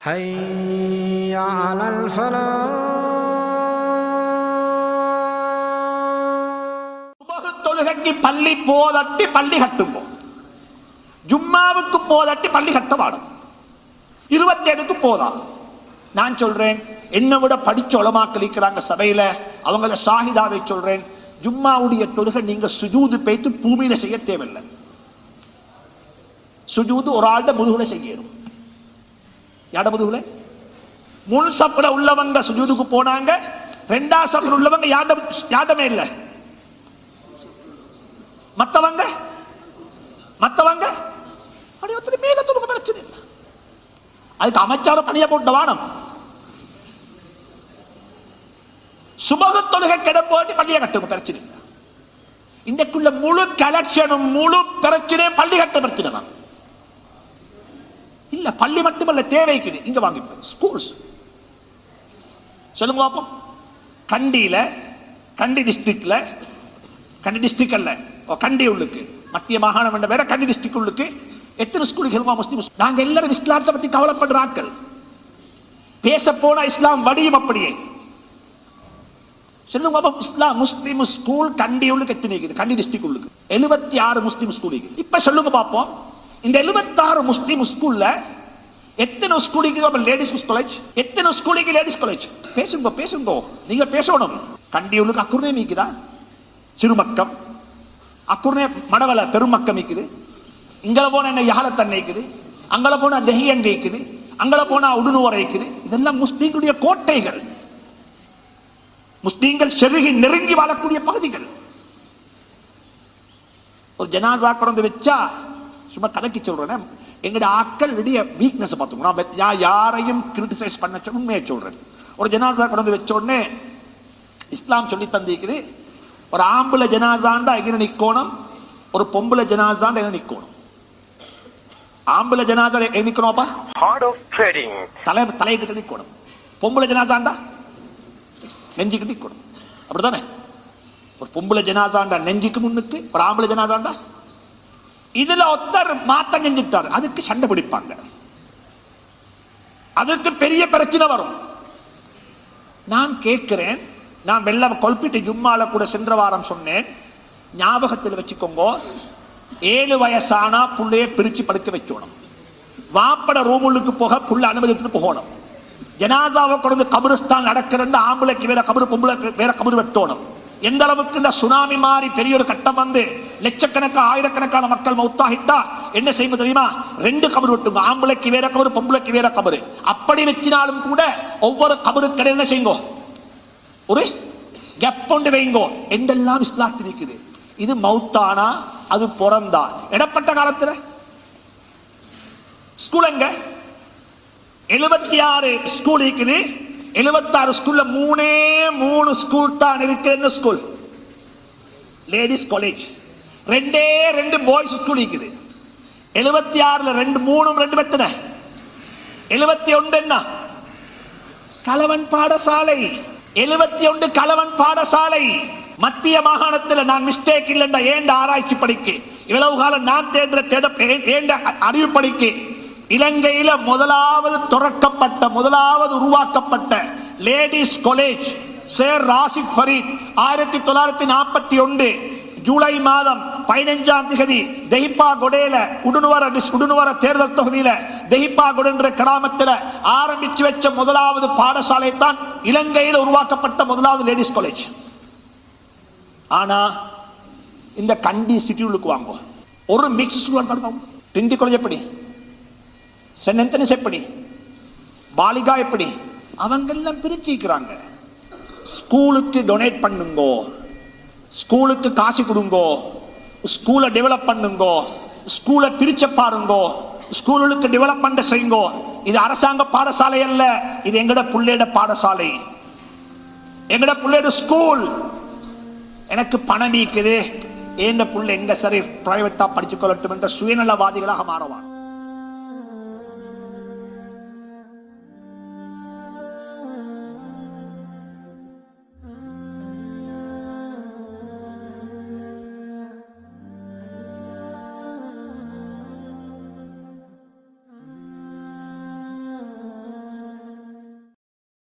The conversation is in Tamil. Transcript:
حي على الفلاح சுபகு தொழுகைக்கு பள்ளி போதட்டி பள்ளி கட்டுங்கோ ஜும்மாவுக்கு போதட்டி பள்ளி கட்ட பாடும் இருபத்தி ஏழுக்கு போதா நான் சொல்றேன் என்னை விட படிச்ச உலமாக்கள் இருக்கிறாங்க சபையில அவங்கள ஷாஹிதாவை சொல்றேன் ஜும்மாவுடைய தொழுகை நீங்க சுஜூது பேத்து பூமியில செய்ய தேவையில்லை சுஜூது ஒரு ஆள்ட முதுகுல செய்யணும் யாட முதுகுல முன் சப்புல உள்ளவங்க சுஜூதுக்கு போனாங்க ரெண்டாம் சப்புல உள்ளவங்க யாட யாடமே இல்லை மத்தவங்க மத்தவங்க அப்படி ஒருத்தர் மேல தொழுக பிரச்சனை இல்லை அதுக்கு அமைச்சார பணிய போட்ட வானம் சுபக தொழுகை கிட போட்டு பள்ளியை கட்டுங்க பிரச்சனை இல்லை இன்றைக்குள்ள முழு கலெக்ஷனும் முழு பிரச்சனையும் பள்ளி கட்ட பிரச்சனை தான் இல்ல பள்ளி மட்டுமல்ல தேவைக்குது இங்க வாங்கி ஸ்கூல்ஸ் சொல்லுங்க பாப்போம் கண்டியில கண்டி டிஸ்ட்ரிக்ட்ல கண்டி டிஸ்ட்ரிக்ட் அல்ல ஓ, கண்டி உள்ளுக்கு மத்திய மாகாணம் என்ற வேற கண்டி டிஸ்ட்ரிக்ட் உள்ளுக்கு எத்தனை ஸ்கூலுக்கு ஹெல்மா முஸ்லிம் நாங்க எல்லாரும் இஸ்லாத்தை பத்தி கவலைப்படுற ஆட்கள் பேச போனா இஸ்லாம் வடியும் அப்படியே சொல்லுங்க பாப்போம், இஸ்லாம் முஸ்லிம் ஸ்கூல் கண்டி உள்ளுக்கு எத்தனை இருக்குது கண்டி டிஸ்ட்ரிக்ட் உள்ளுக்கு எழுபத்தி ஆறு முஸ்லிம் ஸ்கூல் இருக்குது இப்ப சொல்லுங்க பாப்போம் இந்த எழுபத்தாறு முஸ்லிம் ஸ்கூல்ல எத்தனை ஸ்கூலுக்கு லேடிஸ் காலேஜ் எத்தனை ஸ்கூலுக்கு லேடிஸ் காலேஜ் பேசுங்க பேசுங்க நீங்க பேசணும் கண்டி உள்ளுக்கு அக்குர்ணே மீக்குதா சிறுமக்கம் அக்குர்ணே மடவல பெருமக்கம் இருக்குது இங்கல போன என்ன யாழத்தன்னை இருக்குது அங்கல போனா தெஹியங்க இருக்குது அங்கல போனா உடுனுவரை இருக்குது இதெல்லாம் முஸ்லீம்களுடைய கோட்டைகள் முஸ்லீம்கள் செருகி நெருங்கி வாழக்கூடிய பகுதிகள் ஒரு ஜனாசா கொண்டு வச்சா சும்மா கதைக்கு சொல்றேன் எங்கட ஆட்கள் இடைய வீக்னஸ் பார்த்துக்கணும் நான் யா யாரையும் கிரிட்டிசைஸ் பண்ண சொல்ல உண்மையை சொல்றேன் ஒரு ஜனாசா கொண்டு வச்ச உடனே இஸ்லாம் சொல்லி தந்திக்குது ஒரு ஆம்பளை ஜனாசாண்டா எங்க நிக்கோணும் ஒரு பொம்பளை ஜனாசாண்டா எங்க நிக்கோணும் ஆம்பளை ஜனாசா எங்க நிக்கணும்ப்பா Heart of trading. தலை தலைக்கிட்ட நிக்கணும் பொம்பளை ஜனாசாண்டா நெஞ்சுக்கு நிக்கணும் அப்படிதானே ஒரு பொம்பளை ஜனாசாண்டா நெஞ்சுக்கு முன்னுக்கு ஒரு ஆம்பளை ஜனாசாண்டா இதுல ஒருத்தர் மாத்தம் செஞ்சுட்டாரு அதுக்கு சண்டை பிடிப்பாங்க அதுக்கு பெரிய பிரச்சனை வரும் நான் கேட்கிறேன் நான் வெள்ள கொல்பிட்டு ஜும்மால கூட சென்ற வாரம் சொன்னேன் ஞாபகத்தில் வச்சுக்கோங்க ஏழு வயசானா புள்ளைய பிரிச்சு படுக்க வச்சோணும் வாப்பட ரூமுள்ளுக்கு போக புள்ள அனுமதித்துட்டு போகணும் ஜனாசாவை கொண்டு கபருஸ்தான் நடக்கிறன்னு ஆம்பளைக்கு வேற கபரு பொம்பளை வேற கபரு வெட்டோணும் எந்த அளவுக்கு இந்த சுனாமி மாதிரி பெரிய ஒரு கட்டம் வந்து லட்சக்கணக்கா ஆயிரக்கணக்கான மக்கள் மௌத்தாகிட்டா என்ன செய்வது தெரியுமா ரெண்டு கபரு வெட்டுங்க ஆம்பளைக்கு வேற கபரு பொம்பளைக்கு வேற கபரு அப்படி வச்சினாலும் கூட ஒவ்வொரு கபரு கடை என்ன செய்யுங்க ஒரு கெப் கொண்டு வைங்கோ என்றெல்லாம் இஸ்லாத்தில் இருக்குது இது மௌத்தானா அது பிறந்தா இடப்பட்ட காலத்துல ஸ்கூல் எங்க எழுபத்தி ஆறு ஸ்கூல் இருக்குது எழுபத்தாறு ஸ்கூல்ல மூணே மூணு ஸ்கூல் தான் இருக்கு என்ன ஸ்கூல் லேடிஸ் காலேஜ் ரெண்டே ரெண்டு பாய்ஸ் ஸ்கூல் இருக்குது எழுபத்தி ஆறுல ரெண்டு மூணும் ரெண்டு எத்தனை எழுபத்தி ஒன்று என்ன கலவன் பாடசாலை எழுபத்தி ஒன்று கலவன் பாடசாலை மத்திய மாகாணத்தில் நான் மிஸ்டேக் இல்லைண்டா ஏண்ட ஆராய்ச்சி படிக்க இவ்வளவு காலம் நான் தேடுற தேட ஏ- ஏண்ட அ- அறிவு படிக்க இலங்கையில முதலாவது துறக்கப்பட்ட முதலாவது உருவாக்கப்பட்ட ladies college sir Rasik Fareed ஆயிரத்தி தொள்ளாயிரத்தி நாற்பத்தி ஒன்று ஜூலை மாதம் பதினைஞ்சாம் திகதி தெஹிப்பா கொடேல உடுனுவர டிஸ்- உடுனுவர தேர்தல் தொகுதியில தெஹிப்பா கொடென்ற கிராமத்துல ஆரம்பிச்சு வச்ச முதலாவது பாடசாலை தான் இலங்கையில் உருவாக்கப்பட்ட முதலாவது லேடிஸ் காலேஜ் ஆனா இந்த கண்டி சிட்டியுள்ளுக்கு வாங்க ஒரு மிக்ஸ் ஸ்கூல் பாருங்க டிண்டி காலேஜ் எப்படி சென்ட் ஆந்தனிஸ் எப்படி பாலிகா எப்படி அவங்க எல்லாம் பிரிச்சிக்கிறாங்க ஸ்கூலுக்கு டொனேட் பண்ணுங்கோ ஸ்கூலுக்கு காசு கொடுங்கோ ஸ்கூலை டெவலப் பண்ணுங்கோ ஸ்கூலை பிரிச்ச பாருங்கோ ஸ்கூலுக்கு டெவலப்மெண்ட் செய்யுங்கோ இது அரசாங்க பாடசாலை அல்ல இது எங்கட புள்ளையோட பாடசாலை எங்கட புள்ளையோட ஸ்கூல் எனக்கு பணம் நீக்குது ஏண்ட புள்ள எங்க சரி பிரைவேட்டா படிச்சு கொள்ளட்டும் என்ற சுயநலவாதிகளாக மாறுவான்